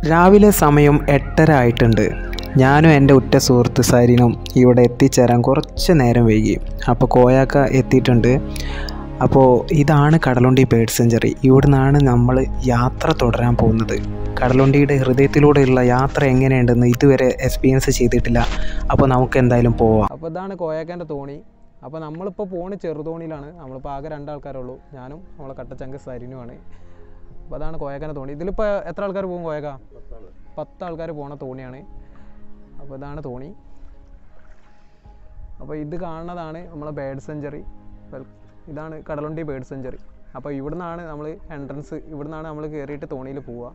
രാവിലെ സമയം എട്ടര ആയിട്ടുണ്ട് ഞാനും എൻ്റെ ഉറ്റ സുഹൃത്ത് സരിനും ഇവിടെ എത്തിച്ചേരാൻ കുറച്ച് നേരം വൈകി അപ്പോൾ കോയാക്ക എത്തിയിട്ടുണ്ട് അപ്പോൾ ഇതാണ് കടലുണ്ടി ബേർഡ് സെഞ്ചുറി ഇവിടെ നിന്നാണ് നമ്മൾ യാത്ര തുടരാൻ പോകുന്നത് കടലുണ്ടിയുടെ ഹൃദയത്തിലൂടെയുള്ള യാത്ര എങ്ങനെയുണ്ടെന്ന് ഇതുവരെ എക്സ്പീരിയൻസ് ചെയ്തിട്ടില്ല അപ്പോൾ നമുക്ക് എന്തായാലും പോവാം അപ്പോൾ ഇതാണ് കോയാക്കൻ്റെ തോണി അപ്പോൾ നമ്മളിപ്പോൾ പോണ് ചെറുതോണിയിലാണ് നമ്മളിപ്പോൾ ആകെ രണ്ടാൾക്കാരുള്ളൂ ഞാനും നമ്മളെ കട്ടച്ചങ്ക സരിനുമാണ് അപ്പോൾ അതാണ് കോയക്കൻ്റെ തോണി ഇതിലിപ്പോൾ എത്ര ആൾക്കാർ പോകും കോയക്ക പത്ത് ആൾക്കാർ പോണ തോണിയാണ് അപ്പോൾ ഇതാണ് തോണി അപ്പോൾ ഇത് കാണുന്നതാണ് നമ്മളെ ബേർഡ് സെഞ്ചുറി ഇതാണ് കടലുണ്ടി ബേർഡ് സെഞ്ചുറി അപ്പോൾ ഇവിടുന്നാണ് നമ്മൾ എൻട്രൻസ് ഇവിടുന്നാണ് നമ്മൾ കയറിയിട്ട് തോണിയിൽ പോവുക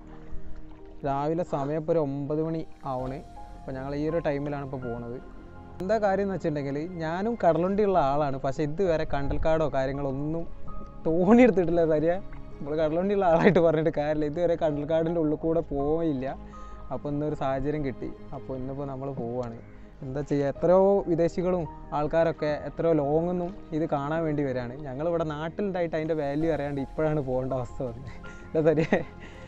രാവിലെ സമയം ഇപ്പോൾ ഒരു ഒമ്പത് മണി ആവണേ അപ്പോൾ ഞങ്ങൾ ഈ ഒരു ടൈമിലാണ് ഇപ്പോൾ പോകുന്നത് എന്താ കാര്യം എന്ന് വെച്ചിട്ടുണ്ടെങ്കിൽ ഞാനും കടലുണ്ടിയുള്ള ആളാണ് പക്ഷേ ഇതുവരെ കണ്ടൽക്കാടോ കാര്യങ്ങളോ ഒന്നും തോണി എടുത്തിട്ടില്ല സരിയ നമ്മൾ കടലുണ്ടിയുള്ള ആളായിട്ട് പറഞ്ഞിട്ട് കാര്യമില്ല ഇതുവരെ കണ്ടൽക്കാടിൻ്റെ ഉള്ളിൽ കൂടെ പോയില്ല അപ്പോൾ ഇന്നൊരു സാഹചര്യം കിട്ടി അപ്പോൾ ഇന്നിപ്പോൾ നമ്മൾ പോവുകയാണ് എന്താ ചെയ്യുക എത്രയോ വിദേശികളും ആൾക്കാരൊക്കെ എത്രയോ ലോങ്ങൊന്നും ഇത് കാണാൻ വേണ്ടി വരികയാണ് ഞങ്ങളിവിടെ നാട്ടിലുണ്ടായിട്ട് അതിൻ്റെ വാല്യൂ അറിയാണ്ട് ഇപ്പോഴാണ് പോകേണ്ട അവസ്ഥ വന്നത് എന്താ സരിയേ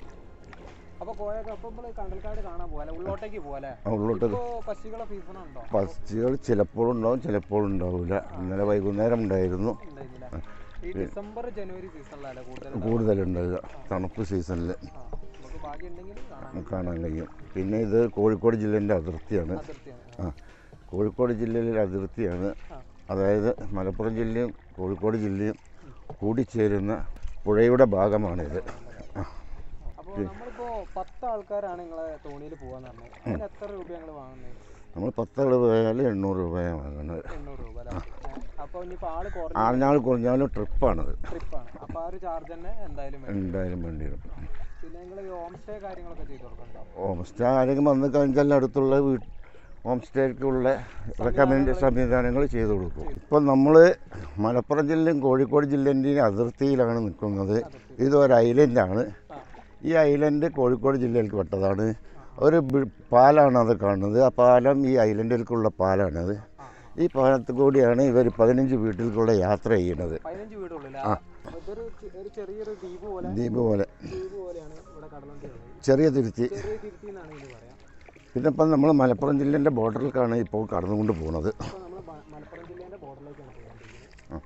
അപ്പോൾ കോയൊക്കെ അപ്പോൾ നമ്മൾ കണ്ടൽക്കാട് കാണാൻ പോലെ ഉള്ളോട്ടേക്ക് പോലെ ആ, ഉള്ളോട്ട് ഇപ്പോൾ പക്ഷികളെ സീസൺ ഉണ്ടോ പക്ഷികൾ ചിലപ്പോൾ ഉണ്ടാവും ചിലപ്പോൾ ഉണ്ടാവില്ല ഇന്നലെ വൈകുന്നേരം ഉണ്ടായിരുന്നു ഉണ്ടായിരുന്നില്ല ഈ ഡിസംബർ ജനുവരി സീസണിലല്ല കൂടുതൽ കൂടുതലുണ്ടാവുക തണുപ്പ് സീസണിൽ ആ, നമുക്ക് ഭാഗ്യം ഉണ്ടെങ്കിൽ കാണാൻ കാണാൻ കഴിയും പിന്നെ ഇത് കോഴിക്കോട് ജില്ലേൻ്റെ അതിർത്തിയാണ് അതിർത്തിയാണ് ആ കോഴിക്കോട് ജില്ലയിലെ അതിർത്തിയാണ് അതായത് മലപ്പുറം ജില്ലയും കോഴിക്കോട് ജില്ലയും കൂടിച്ചേരുന്ന പുഴയുടെ ഭാഗമാണിത് ആ അപ്പോൾ നമ്മളിപ്പോ പത്ത് ആൾക്കാരാണ് നിങ്ങളെ തോണിയിൽ പോകാന്ന് പറഞ്ഞത് അതിന് എത്ര രൂപ ഞങ്ങൾ വാങ്ങുന്നത് നമ്മൾ പത്താൾ പോയാൽ എണ്ണൂറ് രൂപയാണ് വാങ്ങുന്നത് എണ്ണൂറ് രൂപ അല്ലേ അപ്പോൾ ഇനിയിപ്പോൾ ആള് കുറഞ്ഞ ആറിനാൾ കുറഞ്ഞാലും ട്രിപ്പാണത് ട്രിപ്പാണ് അപ്പോൾ ആ ഒരു ചാർജ് തന്നെ എന്തായാലും വേണം എന്തായാലും വേണ്ടി വരും പിന്നെ നിങ്ങൾ ഈ ഹോം സ്റ്റേ കാര്യങ്ങളൊക്കെ ചെയ്ത് കൊടുക്കണ്ടോ ഹോം സ്റ്റേ ആരെങ്കിലും വന്ന് കഴിഞ്ഞാൽ അടുത്തുള്ള വീട്ട് ഹോം സ്റ്റേക്കുള്ള റെക്കമെൻഡ് സംവിധാനങ്ങൾ ചെയ്തു കൊടുക്കും ഇപ്പം നമ്മൾ മലപ്പുറം ജില്ലയും കോഴിക്കോട് ജില്ലേൻ്റെയും അതിർത്തിയിലാണ് നിൽക്കുന്നത് ഇതൊരു ഐലൻഡാണ് ഈ ഐലൻഡ് കോഴിക്കോട് ജില്ലയിലേക്ക് പെട്ടതാണ് ഒരു ബി- പാലാണ് അത് കാണുന്നത് ആ പാലം ഈ ഐലൻഡിലേക്കുള്ള പാലാണത് ഈ പാലത്തിൽ കൂടിയാണ് ഇവർ പതിനഞ്ച് വീട്ടിലേക്കുള്ള യാത്ര ചെയ്യുന്നത് പതിനഞ്ച് വീടുള്ളൂ ഇതൊരു ചെ- ഒരു ചെറിയൊരു ദ്വീപ് പോലെ ദ്വീപ് പോലെ ദ്വീപ് പോലെയാണ് ഇവിടെ കടലുണ്ടി ഉള്ളത് ചെറിയ തിരുത്തി ചെറിയ തിരുത്തി എന്നാണ് ഇത് പറയാം പിന്നെ ഇപ്പം നമ്മൾ മലപ്പുറം ജില്ലേൻ്റെ ബോർഡറിലേക്കാണ് ഇപ്പോൾ കടന്നുകൊണ്ട് പോകുന്നത് അപ്പോൾ നമ്മൾ മലപ്പുറം ജില്ലേൻ്റെ ബോർഡറിലേക്കാണ് പോകാണ്ടിരിക്കുന്നത്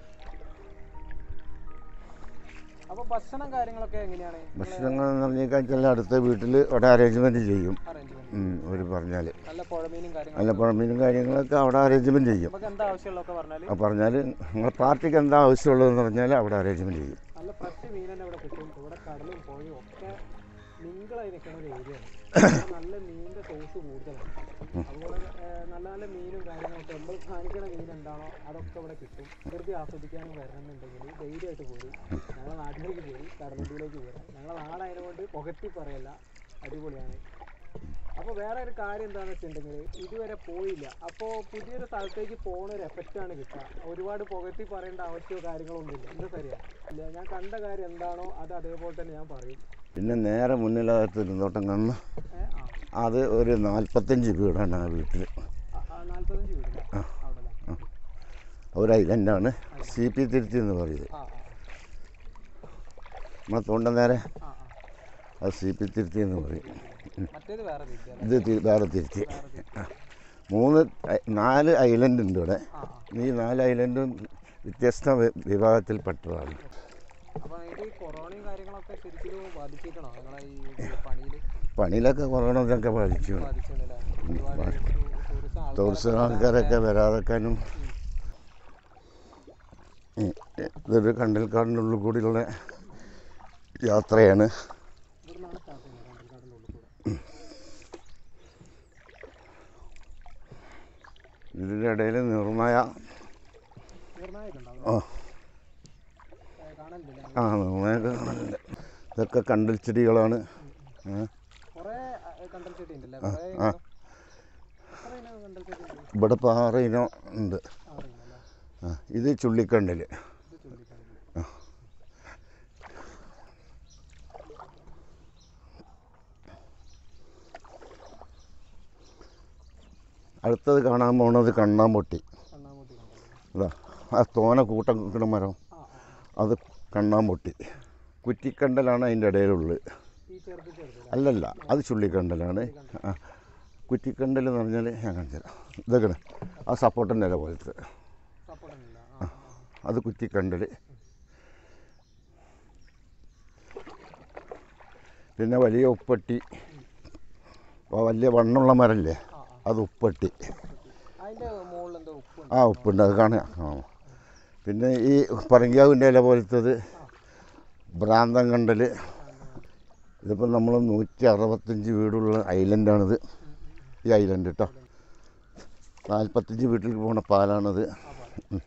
അപ്പോൾ ഭക്ഷണം കാര്യങ്ങളൊക്കെ എങ്ങനെയാണ് ഭക്ഷണങ്ങൾ എന്ന് പറഞ്ഞു കഴിഞ്ഞാൽ അടുത്ത വീട്ടിൽ അവിടെ അറേഞ്ച്മെൻറ്റ് ചെയ്യും അറേഞ്ച്മെന്റ് അവർ പറഞ്ഞാൽ നല്ല പുഴമീനും കാര്യങ്ങളും നല്ല പുറമീനും കാര്യങ്ങളൊക്കെ അവിടെ അറേഞ്ച്മെൻറ്റ് ചെയ്യും നമുക്ക് എന്താ ആവശ്യമുള്ളതൊക്കെ പറഞ്ഞാൽ ആ പറഞ്ഞാൽ നിങ്ങളെ പാർട്ടിക്ക് എന്താ ആവശ്യമുള്ളതെന്ന് പറഞ്ഞാൽ അവിടെ അറേഞ്ച്മെൻറ്റ് ചെയ്യും നല്ല ഫ്രഷ് മീൻ തന്നെ ഇവിടെ കിട്ടും ഇവിടെ കടലും പുഴയും ഒക്കെ മിങ്കിളായി നിൽക്കുന്ന ഒരു ഏരിയയാണ് നല്ല മീനിൻ്റെ സോഴ്സ് കൂടുതലാണ് അതുപോലെ ഏഹ്, നല്ല നല്ല മീനും കാര്യങ്ങളൊക്കെ നമ്മൾ കാണിക്കുന്ന മീൻ എന്താണോ അതൊക്കെ ഇവിടെ കിട്ടും പ്രകൃതി ആസ്വദിക്കാനും വരണമെന്നുണ്ടെങ്കിൽ ധൈര്യമായിട്ട് പോരും ഞങ്ങളെ നാട്ടിലേക്ക് പോരും കടലുണ്ടിയിലേക്ക് പോരാം ഞങ്ങളെ നാടായതുകൊണ്ട് പുകറ്റി പറയല്ല അടിപൊളിയാണ് അപ്പോൾ വേറെ ഒരു കാര്യം എന്താണെന്ന് വെച്ചിട്ടുണ്ടെങ്കിൽ ഇതുവരെ പോയില്ല അപ്പോൾ പുതിയൊരു സ്ഥലത്തേക്ക് പോകുന്ന ഒരു എഫക്റ്റാണ് കിട്ടുക ഒരുപാട് പുകറ്റി പറയേണ്ട ആവശ്യമോ കാര്യങ്ങളോ ഒന്നുമില്ല എന്താ ശരിയാ ഇല്ല ഞാൻ കണ്ട കാര്യം എന്താണോ അത് അതേപോലെ തന്നെ ഞാൻ പറയും പിന്നെ നേരെ മുന്നിലകത്ത് ഇരുന്നോട്ടം കാണുന്ന ഏ, ആ അത് ഒരു നാൽപ്പത്തഞ്ച് വീടാണ് ആ വീട്ടിൽ ആ, ആ, നാല്പത്തഞ്ച് വീടില്ല അവിടെ അല്ലേ? ഒരു ഐലൻഡാണ് സി പി തിരുത്തി എന്ന് പറയുന്നത് ആ നമ്മളെ തോണ്ട നേരെ ആ ആ ആ അത് സി പി തിരുത്തി എന്ന് പറയും ഉം. മറ്റേത് വേറെ രീതിയാണ് ഇത് തി- വേറെ തിരുത്തി ആ. മൂന്ന് ഐ- നാല് ഐലൻഡ് ഉണ്ട് ഇവിടെ ആ ആ ഈ നാല് ഐലൻഡും വ്യത്യസ്ത വി- വിഭാഗത്തിൽപ്പെട്ടതാണ് അപ്പോൾ ഇത് ഈ കൊറോണയും കാര്യങ്ങളൊക്കെ ശരിക്കും ബാധിച്ചിരിക്കണോ നിങ്ങളെ ഈ പണിയിൽ പണിയിലൊക്കെ കൊറോണ ഇതൊക്കെ ബാധിച്ചു ബാധിച്ചിട്ടുണ്ടല്ലേ ഒരുപാട് ടൂറിസം ടൂറിസ്റ്റ് ആൾക്കാരൊക്കെ വരാതെക്കാനും ഉം. ഇതൊരു കണ്ടൽക്കാടിൻ്റെ ഉള്ളിൽ കൂടിയുള്ള യാത്രയാണ് ഇവിടുന്നാണ് സ്റ്റാർട്ട് ചെയ്യുന്നത് കണ്ടൽക്കാടിൻ്റെ ഉള്ളിൽ കൂടെ ഇതിൻ്റെ ഇടയിൽ നിർണയ നിർണായകം ഉണ്ടാവും ആ കാണലുണ്ടല്ലേ ആ നിർണയൊക്കെ കാണുന്നുണ്ട് ഇതൊക്കെ കണ്ടൽ ചെടികളാണ് ഏ. കുറേ കണ്ടൽ ചെടി ഉണ്ടല്ലേ കുറേ ആ. ഇനം- എത്ര ഇനം കണ്ടൽ ചെടി ഉണ്ട് ഇവിടെ ഇപ്പോൾ ആറ് ഇനം ഉണ്ട് അറിയില്ലല്ലേ ആ ഇത് ചുള്ളിക്കണ്ടൽ ഇത് ചുള്ളിക്കണ്ടൽ അടുത്തത് കാണാൻ പോണത് കണ്ണാമ്പൊട്ടി കണ്ണാമൂട്ടി കണ്ടൽ അതാ ആ തോന കൂട്ടം നിൽക്കുന്ന മരം ആ ആ അത് കണ്ണാമ്പൊട്ടി കുറ്റിക്കണ്ടലാണ് അതിൻ്റെ ഇടയിലുള്ളത് ഈ ചെറുത് ചെറുത് അല്ലല്ല അത് ചുള്ളിക്കണ്ടലാണ് ആ കുറ്റിക്കണ്ടൽ എന്ന് പറഞ്ഞാൽ ഞാൻ കാണിച്ചുതരാം ഇതൊക്കെയാണ് ആ സപ്പോർട്ടിൻ്റെ ഇല പോലത്തെ സപ്പോർട്ടല്ല ആ അത് കുറ്റിക്കണ്ടൽ പിന്നെ വലിയ ഉപ്പട്ടി ആ വലിയ വണ്ണുള്ള മരല്ലേ അത് ഉപ്പട്ടി അതിൻ്റെ മുകളിൽ എന്തോ ഉപ്പ് ആ ഉപ്പുണ്ട് അത് കാണുക ആ പിന്നെ ഈ പറങ്കാവിൻ്റെ ഇല പോലത്തത് ഭ്രാന്തം കണ്ടൽ ഇതിപ്പോൾ നമ്മൾ നൂറ്റി അറുപത്തഞ്ച് വീടുള്ള ഐലൻഡാണിത് ഈ ഐലൻഡ് കേട്ടോ നാൽപ്പത്തഞ്ച് വീട്ടിൽ പോണ പാലാണിത് ഉം.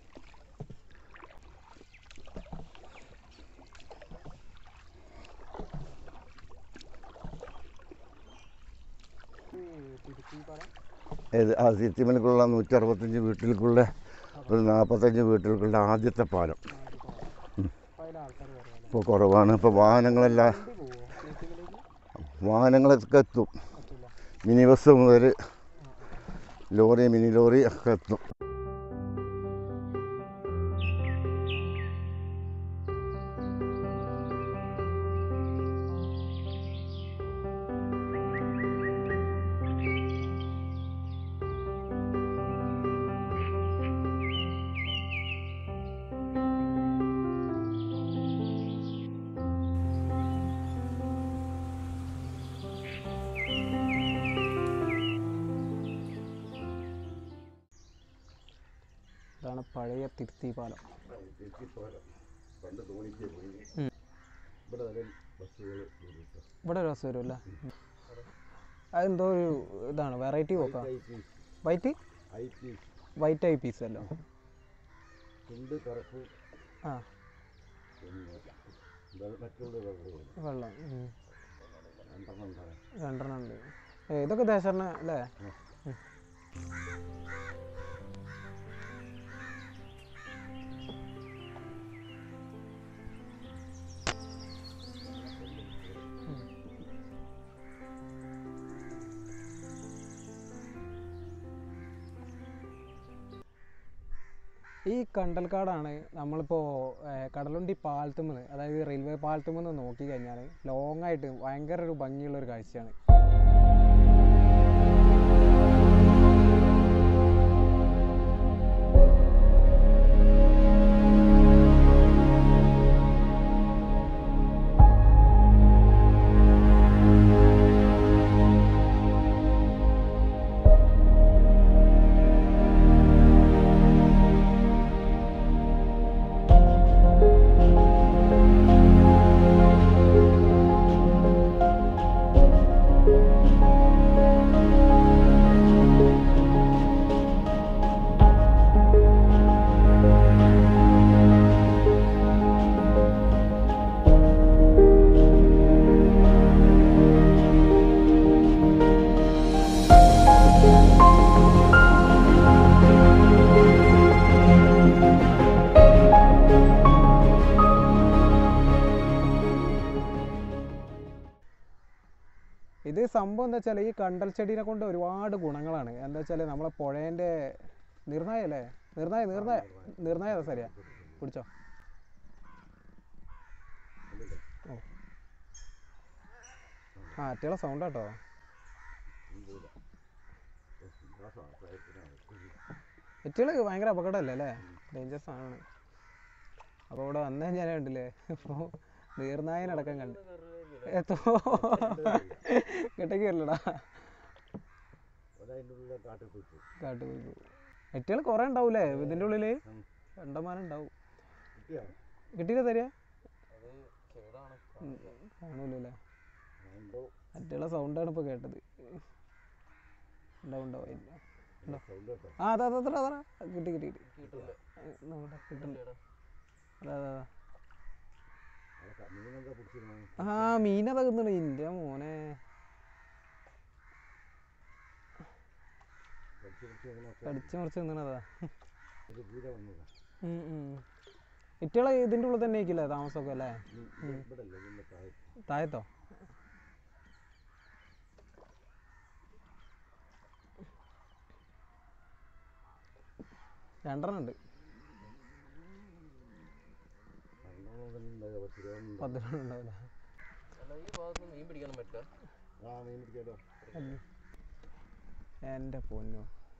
തിരുത്തി പറയാം ഏത് ആ സിറ്റിമലക്കുള്ള നൂറ്റി അറുപത്തഞ്ച് വീട്ടിലേക്കുള്ള ഒരു നാൽപ്പത്തഞ്ച് വീട്ടിലേക്കുള്ള ആദ്യത്തെ പാലം അപ്പോൾ അതിൽ ആൾക്കാർ വരുമല്ലോ ഇപ്പോൾ കുറവാണ് ഇപ്പോൾ വാഹനങ്ങളെല്ലാം വണ്ടി പോവോ തിരുത്തിയിലേക്ക് വാഹനങ്ങളൊക്കെ എത്തും പറ്റില്ല മിനി ബസ് മുതൽ ലോറി മിനി ലോറി ഒക്കെ എത്തും ഇതാണ് പഴയ തിരുത്തി പാലം ഉം. ഇവിടെ ഒരു ബസ് വരും അല്ലേ അതെന്തോ ഒരു ഇതാണ് വെറൈറ്റി പോക്കാ വൈറ്റ് വൈറ്റ് ഐ പീസ് അല്ലോ ആ വെള്ളം ഉം. രണ്ടെണ്ണം ഉണ്ട് ഏ, ഇതൊക്കെ ദേശർണ അല്ലേ ഉം. ഈ കണ്ടൽക്കാടാണ് നമ്മളിപ്പോൾ കടലുണ്ടി പാലത്തുമെന്ന് അതായത് റെയിൽവേ പാലത്തുമെന്ന് നോക്കി കഴിഞ്ഞാൽ ലോങ് ആയിട്ട് ഭയങ്കര ഒരു ഭംഗിയുള്ള ഒരു കാഴ്ചയാണ് ഇത് സംഭവം എന്താ വെച്ചാൽ ഈ കണ്ടൽ ചെടീനെ കൊണ്ട് ഒരുപാട് ഗുണങ്ങളാണ് എന്താ വെച്ചാൽ നമ്മളെ പുഴേൻ്റെ നിർണായ അല്ലേ നിർണായ നിർണായ നിർണായ ശരിയാ പിടിച്ചോ ഓ ആ അറ്റകളെ സൗണ്ട് കേട്ടോ എറ്റുകൾ ഭയങ്കര അപകടമല്ലേ അല്ലേ ഡേഞ്ചറസ് ആണ് അപ്പോൾ ഇവിടെ വന്നു കഴിഞ്ഞാൽ കണ്ടില്ലേ ഇപ്പോൾ നീർനായനടക്കം കണ്ട് എത്തോ കിട്ടേക്ക് വരില്ലടാ കാട്ടു പോയി എറ്റുകൾ കുറേ ഉണ്ടാവൂലേ ഇതിൻ്റെ ഉള്ളിൽ രണ്ടമാനം ഉണ്ടാവും കിട്ടിയില്ല തരിക കാണൂലല്ലേ മറ്റുള്ള സൗണ്ടാണ് ഇപ്പോൾ കേട്ടത് ഉണ്ടാവും ഉണ്ടാവും ഇല്ല ഉണ്ടോ? ആ അതാ അതാ അതാ അതാ കിട്ടി കിട്ടി കിട്ടി ഏ, നോക്കട്ടെ കിട്ടില്ല അതാ അതാ അതാ ആ മീന തകുന്നുണ്ട് ഇന്റെ മോനെ കടിച്ചു മറിച്ച് നിന്നതാ ഇറ്റളെ ഇതിൻ്റെ ഉള്ളിൽ തന്നെ ആയിരിക്കില്ലേ താമസമൊക്കെ അല്ലേ ഉം. താഴത്തോ രണ്ടെണ്ണം ഉണ്ട് പത്തിരണ്ട് ഉണ്ടാവില്ല ആ മീൻ പിടിക്കാലോ എൻ്റെ പൊന്നു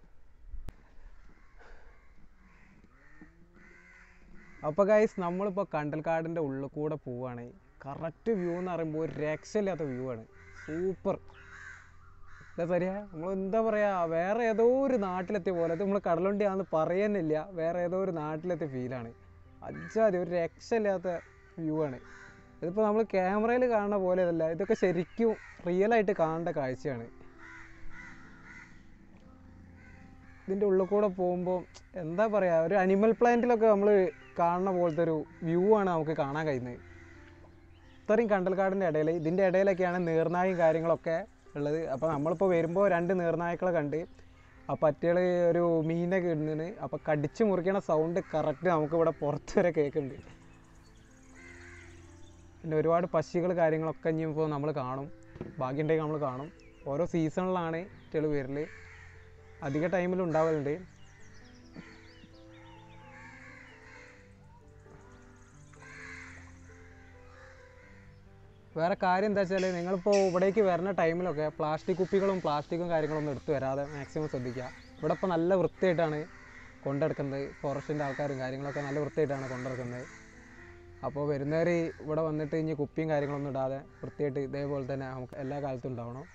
അപ്പോൾ ഗൈസ് നമ്മളിപ്പോൾ കണ്ടൽക്കാടിൻ്റെ ഉള്ളിൽ കൂടെ പോവുകയാണ് കറക്റ്റ് വ്യൂ എന്ന് പറയുമ്പോൾ ഒരു രക്ഷയില്ലാത്ത വ്യൂ ആണ് സൂപ്പർ എന്താ പറയാ നമ്മൾ എന്താ പറയുക വേറെ ഏതോ ഒരു നാട്ടിലെത്തിയ പോലെ അത് നമ്മൾ കടലുണ്ടിയാന്ന് പറയുന്നില്ല വേറെ ഏതോ ഒരു നാട്ടിലെത്തിയ ഫീലാണ് അജ്ജാതി ഒരു രക്ഷയില്ലാത്ത വ്യൂ ആണ് ഇതിപ്പോൾ നമ്മൾ ക്യാമറയിൽ കാണുന്ന പോലെ അല്ല ഇതൊക്കെ ശരിക്കും റിയലായിട്ട് കാണേണ്ട കാഴ്ചയാണ് ഇതിൻ്റെ ഉള്ളിൽ കൂടെ പോകുമ്പോൾ എന്താ പറയുക ഒരു അനിമൽ പ്ലാന്റിലൊക്കെ നമ്മൾ കാണുന്ന പോലത്തെ ഒരു വ്യൂ ആണ് നമുക്ക് കാണാൻ കഴിയുന്നത് ഇത്രയും കണ്ടൽക്കാടിൻ്റെ ഇടയിൽ ഇതിൻ്റെ ഇടയിലൊക്കെയാണ് നീർനായും കാര്യങ്ങളൊക്കെ ഉള്ളത് അപ്പോൾ നമ്മളിപ്പോൾ വരുമ്പോൾ രണ്ട് നീർനായ്ക്കളെ കണ്ട് ആ പറ്റികൾ ഒരു മീനൊക്കെ ഇടുന്നതിന് അപ്പോൾ കടിച്ച് മുറിക്കണ സൗണ്ട് കറക്റ്റ് നമുക്കിവിടെ പുറത്ത് വരെ കേൾക്കുന്നുണ്ട് പിന്നെ ഒരുപാട് പക്ഷികൾ കാര്യങ്ങളൊക്കെ ഇനിയിപ്പോൾ നമ്മൾ കാണും ഭാഗ്യമുണ്ടെങ്കിൽ നമ്മൾ കാണും ഓരോ സീസണിലാണ് ഇറ്റകൾ വരൽ അധിക ടൈമിൽ ഉണ്ടാവലുണ്ട് വേറെ കാര്യം എന്താ വെച്ചാൽ നിങ്ങളിപ്പോൾ ഇവിടേക്ക് വരുന്ന ടൈമിലൊക്കെ പ്ലാസ്റ്റിക് കുപ്പികളും പ്ലാസ്റ്റിക്കും കാര്യങ്ങളൊന്നും എടുത്തു വരാതെ മാക്സിമം ശ്രദ്ധിക്കുക ഇവിടെ ഇപ്പോൾ നല്ല വൃത്തിയായിട്ടാണ് കൊണ്ടെടുക്കുന്നത് ഫോറസ്റ്റിൻ്റെ ആൾക്കാരും കാര്യങ്ങളൊക്കെ നല്ല വൃത്തിയായിട്ടാണ് കൊണ്ടെടുക്കുന്നത് അപ്പോൾ വരുന്നവർ ഇവിടെ വന്നിട്ട് ഇനി കുപ്പിയും കാര്യങ്ങളൊന്നും ഇടാതെ വൃത്തിയായിട്ട് ഇതേപോലെ തന്നെ നമുക്ക് എല്ലാ കാലത്തും ഉണ്ടാവണം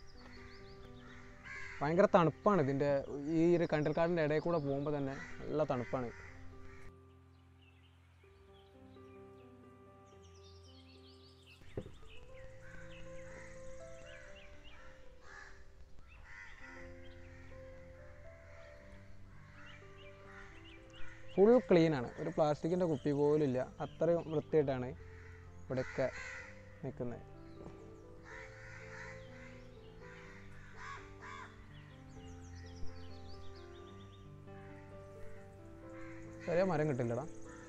ഭയങ്കര തണുപ്പാണ് ഇതിൻ്റെ ഈ ഒരു കണ്ടൽക്കാടിൻ്റെ ഇടയിൽ കൂടെ പോകുമ്പോൾ തന്നെ നല്ല തണുപ്പാണ് ഫുൾ ക്ലീനാണ് ഒരു പ്ലാസ്റ്റിക്കിൻ്റെ കുപ്പി പോലും ഇല്ല അത്രയും വൃത്തിയായിട്ടാണ് ഇവിടെയൊക്കെ നിൽക്കുന്നത് ചെറിയ മരം കിട്ടില്ലടാ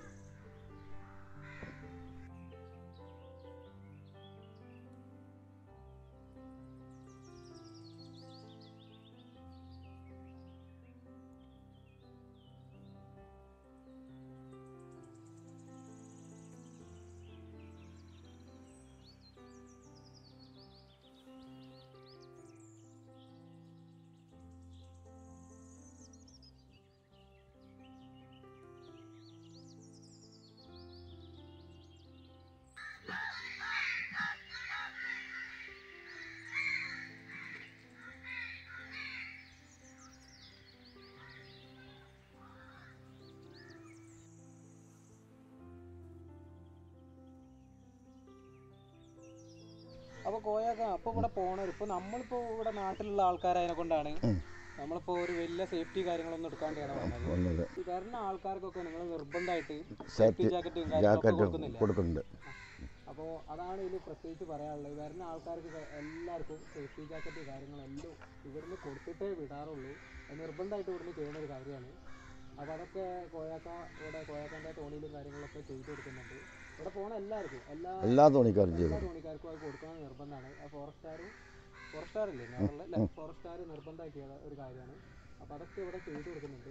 അപ്പോൾ കോയാക്ക അപ്പോൾ ഇവിടെ പോണത് ഇപ്പോൾ നമ്മളിപ്പോൾ ഇവിടെ നാട്ടിലുള്ള ആൾക്കാരായതിനെ കൊണ്ടാണ് നമ്മളിപ്പോൾ ഒരു വലിയ സേഫ്റ്റി കാര്യങ്ങളൊന്നും എടുക്കാണ്ടാണ് വന്നത് വന്നത് ഈ വരുന്ന ആൾക്കാർക്കൊക്കെ നിങ്ങൾ നിർബന്ധമായിട്ട് സേഫ്റ്റി സേഫ്റ്റി ജാക്കറ്റും കാര്യങ്ങളൊക്കെ ജാക്കറ്റ് കൊടുക്കുന്നില്ല കൊടുക്കുന്നുണ്ട് അപ്പോൾ അതാണ് ഇതിൽ പ്രത്യേകിച്ച് പറയാനുള്ളത് വരുന്ന ആൾക്കാർക്ക് ക- എല്ലാവർക്കും സേഫ്റ്റി ജാക്കറ്റ് കാര്യങ്ങളെല്ലാം ഇവിടുന്ന് കൊടുത്തിട്ടേ വിടാറുള്ളൂ അത് നിർബന്ധമായിട്ട് ഇവിടുന്ന് ചെയ്യുന്ന ഒരു കാര്യമാണ് അപ്പോൾ അതൊക്കെ കോയാക്ക ഇവിടെ കോയാക്കാൻ്റെ തോണിയിലും കാര്യങ്ങളൊക്കെ ചെയ്തു കൊടുക്കുന്നുണ്ട് ഇവിടെ പോണ എല്ലാവർക്കും എല്ലാ എല്ലാ തോണിക്കാരും ചെയ്തു എല്ലാ തോണിക്കാർക്കും അത് കൊടുക്കണം നിർബന്ധമാണ് ആ ഫോറസ്റ്റുകാരും ഫോറസ്റ്റുകാരില്ലേ ഞങ്ങളുടെ ഫോറസ്റ്റുകാർ നിർബന്ധമാക്കിയ ഒരു കാര്യമാണ് അപ്പോൾ അതൊക്കെ ഇവിടെ ചെയ്തു കൊടുക്കുന്നുണ്ട്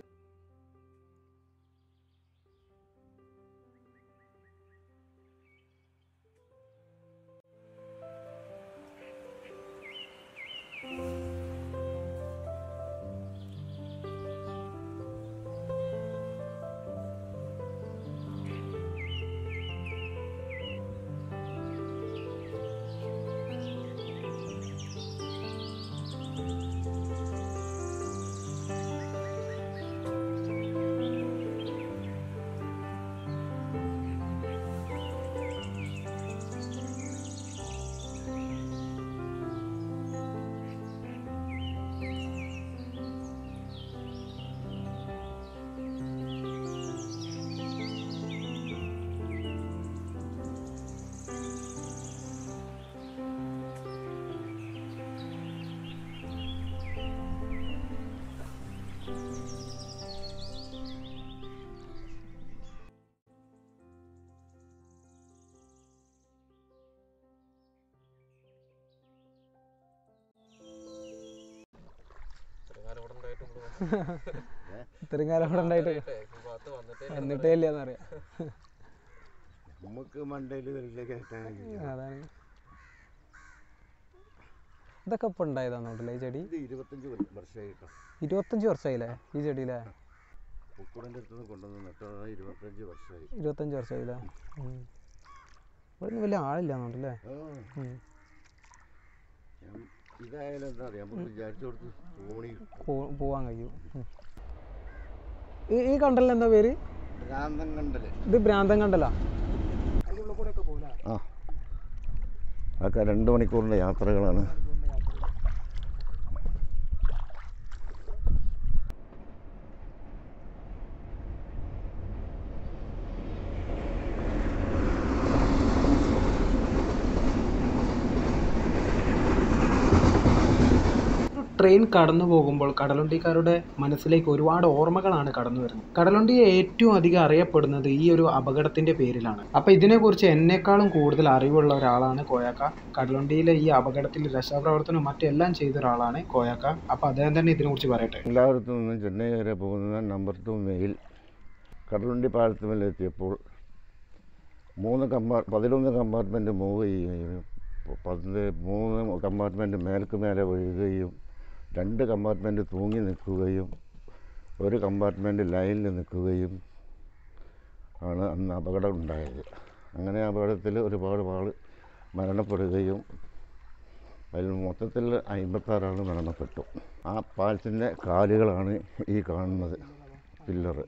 ഇത്രയും കാലം ഇവിടെ ഉണ്ടായിട്ട് എന്നിട്ടേ ഇല്ല എന്നറിയാം നമുക്ക് മണ്ടയിൽ വലിയ കയറ്റാൻ അതാണ് ഇതൊക്കെ ഇപ്പോൾ ഉണ്ടായതാണോട്ടല്ലേ ഈ ചെടി ഇത് ഇരുപത്തഞ്ച് വർഷമായിട്ടോ ഇരുപത്തഞ്ച് വർഷമായില്ലേ ഈ ചെടിയില്ലേ പൂക്കൂടൻ്റെ അടുത്ത് നിന്ന് കൊണ്ടുവന്ന് നട്ടതാണ് ഇരുപത്തഞ്ച് വർഷമായി ഇരുപത്തഞ്ച് വർഷമായില്ലേ ഉം. ഇവിടെ ഒന്നും വലിയ ആളില്ലാന്നോട്ടല്ലേ ആ, ഞാൻ ഇതായാലും എന്താ അറിയാം നമുക്ക് വിചാരിച്ചു കൊടുത്ത് തോണി പോവാൻ കഴിയും ഉം. ഈ ഈ കണ്ടലിന് എന്താ പേര് ഭ്രാന്തം കണ്ടല് ഇത് ഭ്രാന്തൻ കണ്ടലാ ആ അതൊക്കെ രണ്ട് മണിക്കൂറിൻ്റെ യാത്രകളാണ് ട്രെയിൻ കടന്നു പോകുമ്പോൾ കടലുണ്ടിക്കാരുടെ മനസ്സിലേക്ക് ഒരുപാട് ഓർമ്മകളാണ് കടന്നു വരുന്നത് കടലുണ്ടി ഏറ്റവും അധികം അറിയപ്പെടുന്നത് ഈ ഒരു അപകടത്തിന്റെ പേരിലാണ് അപ്പൊ ഇതിനെക്കുറിച്ച് എന്നെക്കാളും കൂടുതൽ അറിവുള്ള ഒരാളാണ് കോയാക്ക കടലുണ്ടിയിലെ ഈ അപകടത്തിൽ രക്ഷാപ്രവർത്തനം മറ്റെല്ലാം ചെയ്ത ഒരാളാണ് കോയാക്ക അപ്പൊ അദ്ദേഹം തന്നെ ഇതിനെക്കുറിച്ച് പറയട്ടെ എല്ലായിടത്തു നിന്നും ചെന്നൈ വരെ പോകുന്ന നമ്പർ ടു മെയിൽ കടലുണ്ടി പാലത്തുമേലെത്തിയപ്പോൾ മൂന്ന് കമ്പാ പതിനൊന്ന് കമ്പാർട്ട്മെൻറ്റ് മൂവ് ചെയ്യുകയും പതിന് മൂന്ന് കമ്പാർട്ട്മെൻറ്റ് മേൽക്ക് മേലെ വീഴുകയും രണ്ട് കമ്പാർട്ട്മെൻറ്റ് തൂങ്ങി നിൽക്കുകയും ഒരു കമ്പാർട്ട്മെൻറ്റ് ലൈനിൽ നിൽക്കുകയും ആണ് അന്ന് അപകടം ഉണ്ടായത് അങ്ങനെ അപകടത്തിൽ ഒരുപാട് ആൾ മരണപ്പെടുകയും അതിൽ മൊത്തത്തിൽ അമ്പത്താറാൾ മരണപ്പെട്ടു ആ പാലത്തിൻ്റെ കാലുകളാണ് ഈ കാണുന്നത് പില്ലറ്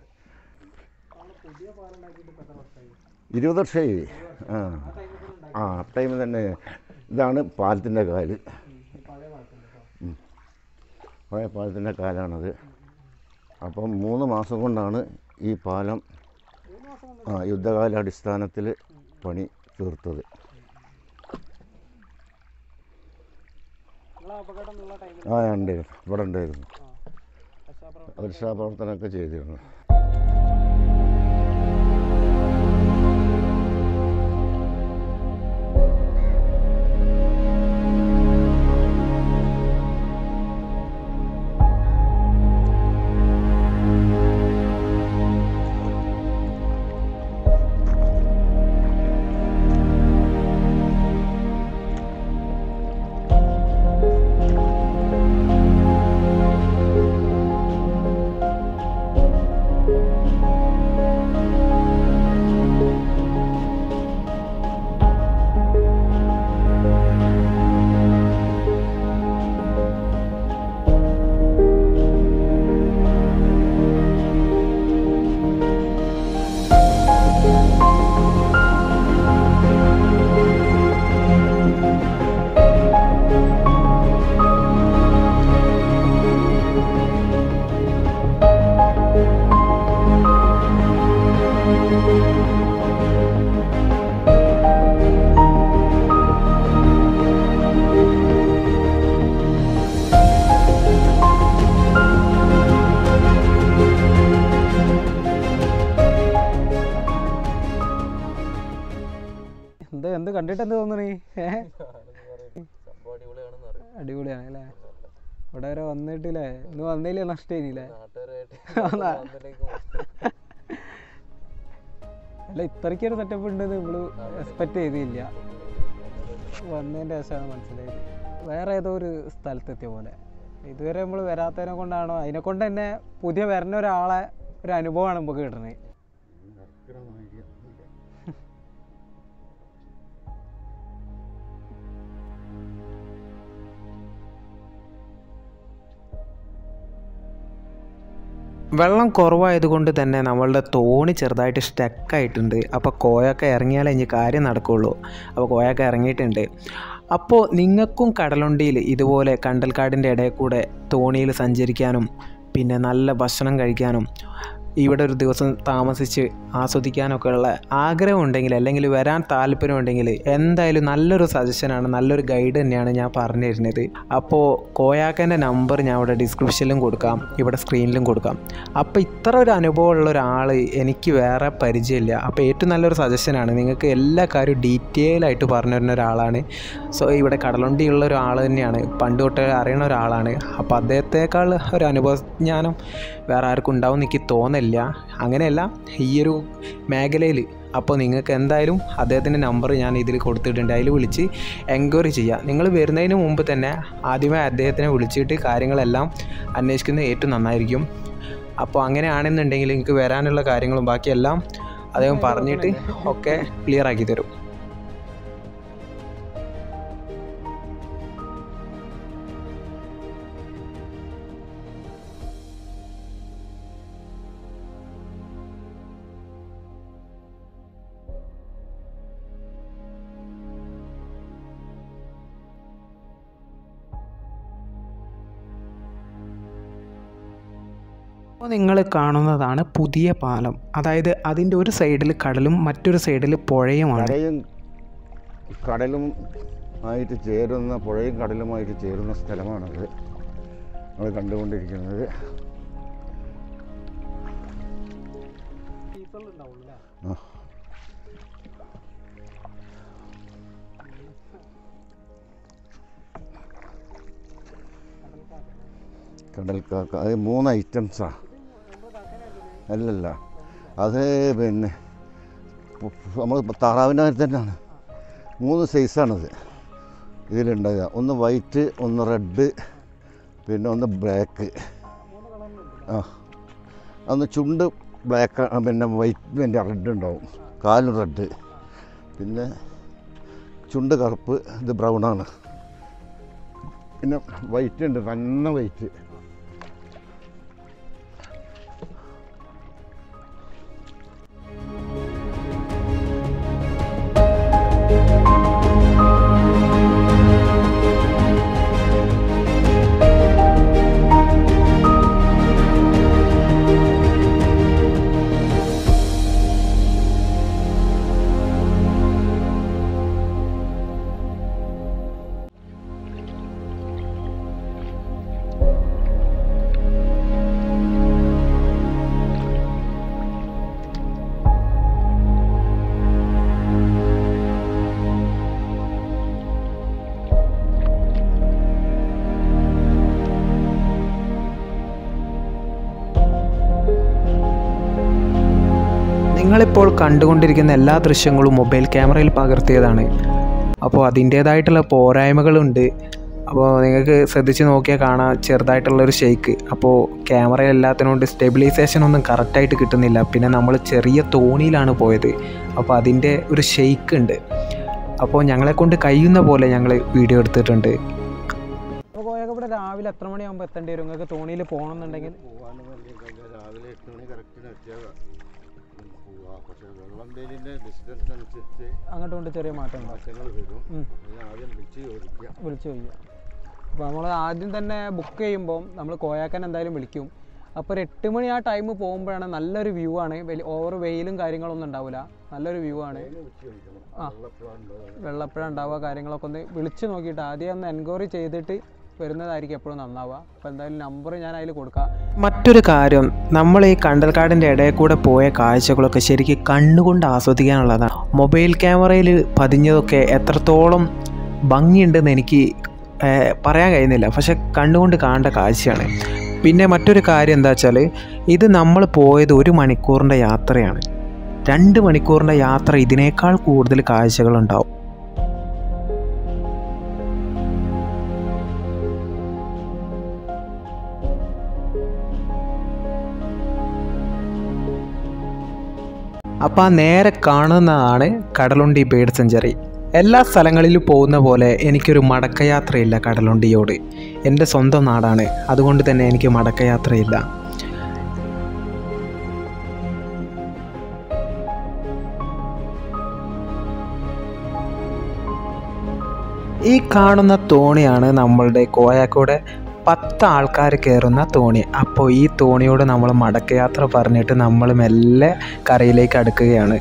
ഇരുപത് വർഷമായി ആ ആ ടൈം തന്നെ ഇതാണ് പാലത്തിൻ്റെ കാല് ഉം. പഴയ പാലത്തിൻ്റെ കാലാണത് അപ്പം മൂന്ന് മാസം കൊണ്ടാണ് ഈ പാലം ആ യുദ്ധകാലാടിസ്ഥാനത്തിൽ പണി തീർത്തത് ആ ഉണ്ടായിരുന്നു ഇവിടെ ഉണ്ടായിരുന്നു രക്ഷാപ്രവർത്തനമൊക്കെ ചെയ്തിരുന്നു എന്ത് എന്ത് കണ്ടിട്ട് എന്ത് തോന്നണേ അടിപൊളിയാണ് അല്ലേ ഇവിടെ വരെ വന്നിട്ടില്ലേ ഇന്ന് വന്നില്ലേ നഷ്ടമായില്ലേ അല്ല ഇത്രയ്ക്കൊരു സെറ്റപ്പ് ഉണ്ടെന്ന് നമ്മള് എക്സ്പെക്ട് ചെയ്തില്ല വന്നതിൻ്റെ ശേഷമാണ് മനസ്സിലായത് വേറെ ഏതോ ഒരു സ്ഥലത്തെത്തിയ പോലെ ഇതുവരെ നമ്മൾ വരാത്തതിനെ കൊണ്ടാണോ അതിനെ കൊണ്ട് തന്നെ പുതിയ വരുന്ന ഒരാളെ ഒരു അനുഭവമാണ് നമുക്ക് കിട്ടുന്നത് വെള്ളം കുറവായതുകൊണ്ട് തന്നെ നമ്മളുടെ തോണി ചെറുതായിട്ട് സ്റ്റക്കായിട്ടുണ്ട് അപ്പോൾ കോയൊക്കെ ഇറങ്ങിയാലേ ഇനി കാര്യം നടക്കുകയുള്ളൂ അപ്പോൾ കോയൊക്കെ ഇറങ്ങിയിട്ടുണ്ട് അപ്പോൾ നിങ്ങൾക്കും കടലുണ്ടിയിൽ ഇതുപോലെ കണ്ടൽക്കാടിൻ്റെ ഇടയിൽ കൂടെ തോണിയിൽ സഞ്ചരിക്കാനും പിന്നെ നല്ല ഭക്ഷണം കഴിക്കാനും ഇവിടെ ഒരു ദിവസം താമസിച്ച് ആസ്വദിക്കാനൊക്കെ ഉള്ള ആഗ്രഹമുണ്ടെങ്കിൽ അല്ലെങ്കിൽ വരാൻ താല്പര്യമുണ്ടെങ്കിൽ എന്തായാലും നല്ലൊരു സജഷനാണ് നല്ലൊരു ഗൈഡ് തന്നെയാണ് ഞാൻ പറഞ്ഞു തരുന്നത് അപ്പോൾ കോയാക്കൻ്റെ നമ്പർ ഞാൻ ഇവിടെ ഡിസ്ക്രിപ്ഷനിലും കൊടുക്കാം ഇവിടെ സ്ക്രീനിലും കൊടുക്കാം അപ്പോൾ ഇത്ര ഒരു അനുഭവമുള്ള ഒരാൾ എനിക്ക് വേറെ പരിചയമില്ല അപ്പോൾ ഏറ്റവും നല്ലൊരു സജഷനാണ് നിങ്ങൾക്ക് എല്ലാ കാര്യവും ഡീറ്റെയിൽ ആയിട്ട് പറഞ്ഞു തരുന്ന ഒരാളാണ് സോ ഇവിടെ കടലുണ്ടിയുള്ള ഒരാൾ തന്നെയാണ് പണ്ട് തൊട്ടേ അറിയണ ഒരാളാണ് അപ്പോൾ അദ്ദേഹത്തെക്കാൾ ഒരു അനുഭവജ്ഞാനം വേറെ ആർക്കും ഉണ്ടാവും എനിക്ക് തോന്നില്ല അങ്ങനെയല്ല ഈ ഒരു മേഖലയിൽ അപ്പോൾ നിങ്ങൾക്ക് എന്തായാലും അദ്ദേഹത്തിൻ്റെ നമ്പർ ഞാൻ ഇതിൽ കൊടുത്തിട്ടുണ്ട് അതിൽ വിളിച്ച് എൻക്വയറി ചെയ്യുക നിങ്ങൾ വരുന്നതിന് മുമ്പ് തന്നെ ആദ്യമേ അദ്ദേഹത്തിനെ വിളിച്ചിട്ട് കാര്യങ്ങളെല്ലാം അന്വേഷിക്കുന്നത് ഏറ്റവും നന്നായിരിക്കും അപ്പോൾ അങ്ങനെയാണെന്നുണ്ടെങ്കിൽ നിങ്ങൾക്ക് വരാനുള്ള കാര്യങ്ങളും ബാക്കിയെല്ലാം അദ്ദേഹം പറഞ്ഞിട്ട് ഒക്കെ ക്ലിയർ ആക്കി തരും അപ്പോൾ നിങ്ങൾ കാണുന്നതാണ് പുതിയ പാലം അതായത് അതിൻ്റെ ഒരു സൈഡിൽ കടലും മറ്റൊരു സൈഡിൽ പുഴയുമാണ് കരയും കടലും ആയിട്ട് ചേരുന്ന പുഴയും കടലുമായിട്ട് ചേരുന്ന സ്ഥലമാണത് നമ്മൾ കണ്ടുകൊണ്ടിരിക്കുന്നത് ആ. കടൽക്കാക്ക അത് മൂന്ന് ഐറ്റംസാണ് അല്ലല്ല അത് പിന്നെ നമ്മൾ താറാവിൻ്റെ മാതിരി തന്നെയാണ് മൂന്ന് സൈസാണത് ഇതിലുണ്ടാകുക ഒന്ന് വൈറ്റ് ഒന്ന് റെഡ് പിന്നെ ഒന്ന് ബ്ലാക്ക് ആ ഒന്ന് ചുണ്ട് ബ്ലാക്ക് പിന്നെ വൈറ്റ് പിന്നെ റെഡ് ഉണ്ടാവും കാലും റെഡ് പിന്നെ ചുണ്ട് കറുപ്പ് ഇത് ബ്രൗണാണ് പിന്നെ വൈറ്റ് ഉണ്ട് നല്ല വൈറ്റ് നിങ്ങളിപ്പോൾ കണ്ടുകൊണ്ടിരിക്കുന്ന എല്ലാ ദൃശ്യങ്ങളും മൊബൈൽ ക്യാമറയിൽ പകർത്തിയതാണ് അപ്പോൾ അതിൻ്റേതായിട്ടുള്ള പോരായ്മകളുണ്ട് അപ്പോൾ നിങ്ങൾക്ക് ശ്രദ്ധിച്ച് നോക്കിയാൽ കാണാം ചെറുതായിട്ടുള്ളൊരു ഷെയ്ക്ക് അപ്പോൾ ക്യാമറ എല്ലാത്തിനുകൊണ്ട് സ്റ്റെബിലൈസേഷൻ ഒന്നും കറക്റ്റായിട്ട് കിട്ടുന്നില്ല പിന്നെ നമ്മൾ ചെറിയ തോണിയിലാണ് പോയത് അപ്പോൾ അതിൻ്റെ ഒരു ഷെയ്ക്ക് ഉണ്ട് അപ്പോൾ ഞങ്ങളെ കൊണ്ട് കഴിയുന്ന പോലെ ഞങ്ങൾ വീഡിയോ എടുത്തിട്ടുണ്ട് അപ്പോൾ കോയൊക്കെ ഇവിടെ രാവിലെ എത്ര മണിയാകുമ്പോൾ എത്തേണ്ടി വരും നിങ്ങൾക്ക് തോണിയിൽ പോകണമെന്നുണ്ടെങ്കിൽ രാവിലെ എട്ട് മണി കറക്റ്റിന് എത്തിയാൽ പോവാം പക്ഷേ വെള്ളം തേലിൻ്റെ ഡിസ്റ്റൻസ് അനുസരിച്ച് അങ്ങോട്ടും കൊണ്ട് ചെറിയ മാറ്റം ഉണ്ടാവും മാറ്റങ്ങൾ വരും ഉം. അതിന് ആദ്യം വിളിച്ച് ചോദിക്കുക വിളിച്ചു ചോദിക്കുക അപ്പോൾ നമ്മൾ ആദ്യം തന്നെ ബുക്ക് ചെയ്യുമ്പോൾ നമ്മൾ കോയാക്കാൻ എന്തായാലും വിളിക്കും അപ്പോൾ ഒരു എട്ട് മണി ആ ടൈം പോകുമ്പോഴാണ് നല്ലൊരു വ്യൂ ആണ് വലിയ ഓവർ വെയിലും കാര്യങ്ങളൊന്നും ഉണ്ടാവില്ല നല്ലൊരു വ്യൂ ആണ് വിളിച്ച് ചോദിക്കണം ആ. വെള്ളപ്പോഴാണ് ഉണ്ടാവുക വെള്ളപ്പഴം ഉണ്ടാവുക കാര്യങ്ങളൊക്കെ ഒന്ന് വിളിച്ച് നോക്കിയിട്ട് ആദ്യം ഒന്ന് എൻക്വയറി ചെയ്തിട്ട് വരുന്നതായിരിക്കും എപ്പോഴും നന്നാവുക അപ്പോൾ എന്തായാലും നമ്പർ ഞാൻ അതിൽ കൊടുക്കാം മറ്റൊരു കാര്യം നമ്മൾ ഈ കണ്ടൽക്കാടിൻ്റെ ഇടയിൽ കൂടെ പോയ കാഴ്ചകളൊക്കെ ശരിക്കും കണ്ണുകൊണ്ട് ആസ്വദിക്കാനുള്ളതാണ് മൊബൈൽ ക്യാമറയിൽ പതിഞ്ഞതൊക്കെ എത്രത്തോളം ഭംഗിയുണ്ടെന്ന് എനിക്ക് ഏഹ്, പറയാൻ കഴിയുന്നില്ല പക്ഷെ കണ്ണുകൊണ്ട് കാണേണ്ട കാഴ്ചയാണ് പിന്നെ മറ്റൊരു കാര്യം എന്താ വെച്ചാൽ ഇത് നമ്മൾ പോയത് ഒരു മണിക്കൂറിൻ്റെ യാത്രയാണ് രണ്ട് മണിക്കൂറിൻ്റെ യാത്ര ഇതിനേക്കാൾ കൂടുതൽ കാഴ്ചകളുണ്ടാവും അപ്പോൾ ആ നേരെ കാണുന്നതാണ് കടലുണ്ടി ബേർഡ് സെഞ്ചുറി എല്ലാ സ്ഥലങ്ങളിലും പോകുന്ന പോലെ എനിക്കൊരു മടക്കയാത്രയില്ല കടലുണ്ടിയോട് എൻ്റെ സ്വന്തം നാടാണ് അതുകൊണ്ട് തന്നെ എനിക്ക് മടക്കയാത്രയില്ല ഈ കാണുന്ന തോണിയാണ് നമ്മളുടെ കോയാക്കോടെ പത്ത് ആൾക്കാർ കയറുന്ന തോണി അപ്പോൾ ഈ തോണിയോട് നമ്മൾ മടക്കയാത്ര പറഞ്ഞിട്ട് നമ്മൾ മെല്ലെ കരയിലേക്ക് അടുക്കുകയാണ്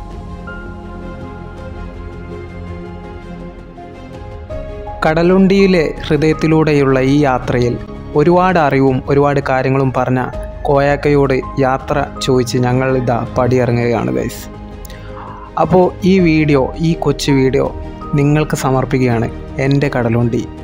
കടലുണ്ടിയിലെ ഹൃദയത്തിലൂടെയുള്ള ഈ യാത്രയിൽ ഒരുപാട് അറിവും ഒരുപാട് കാര്യങ്ങളും പറഞ്ഞ കോയാക്കയോട് യാത്ര ചോദിച്ച് ഞങ്ങൾ ഇതാ പടിയിറങ്ങുകയാണ് ഗൈസ് അപ്പോൾ ഈ വീഡിയോ ഈ കൊച്ചു വീഡിയോ നിങ്ങൾക്ക് സമർപ്പിക്കുകയാണ് എൻ്റെ കടലുണ്ടി